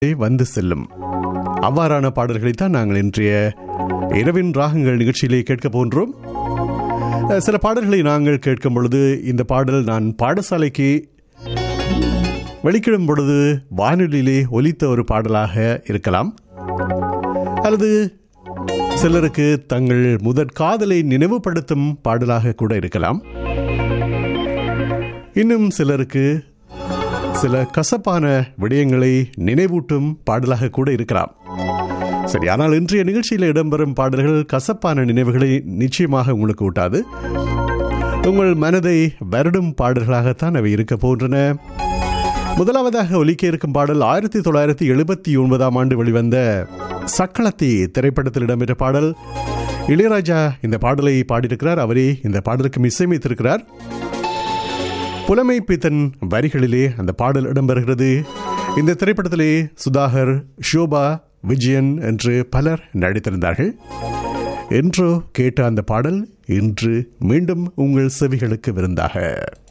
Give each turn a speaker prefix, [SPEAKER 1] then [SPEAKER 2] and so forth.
[SPEAKER 1] வந்து செல்லும் அவ்வாறான பாடல்களைத்தான் நாங்கள் இன்றைய இரவின் ராகங்கள் நிகழ்ச்சியிலே கேட்க போன்றோம் அஹ், சில பாடல்களை நாங்கள் கேட்கும் பொழுது இந்த பாடல் நான் பாடசாலைக்கு வெளிக்கிடும் பொழுது வானொலியிலே ஒலித்த ஒரு பாடலாக இருக்கலாம் அல்லது சிலருக்கு தங்கள் முதற் காதலை நினைவுபடுத்தும் பாடலாக கூட இருக்கலாம் இன்னும் சிலருக்கு சில கசப்பான விடயங்களை நினைவூட்டும் பாடலாக கூட இருக்கலாம் சரி ஆனால் இன்றைய நிகழ்ச்சியில் இடம்பெறும் பாடல்கள் கசப்பான நினைவுகளை நிச்சயமாக உங்களுக்கு ஊட்டாது உங்கள் மனதை வருடும் பாடல்களாகத்தான் அவை இருக்க போன்றன முதலாவதாக ஒலிக்க இருக்கும் பாடல் ஆயிரத்தி தொள்ளாயிரத்தி எழுபத்தி ஒன்பதாம் ஆண்டு வெளிவந்த சக்களத்தி திரைப்படத்தில் இடம்பெற்ற பாடல் இளையராஜா இந்த பாடலை பாடியிருக்கிறார் அவரே இந்த பாடலுக்கு இசையமைத்திருக்கிறார் புலமை பித்தன் வரிகளிலே அந்த பாடல் இடம்பெறுகிறது இந்த திரைப்படத்திலே சுதாகர் ஷோபா விஜயன் என்று பலர் நடித்திருந்தார்கள் என்றோ கேட்ட அந்த பாடல் இன்று மீண்டும் உங்கள் செவிகளுக்கு விருந்தாக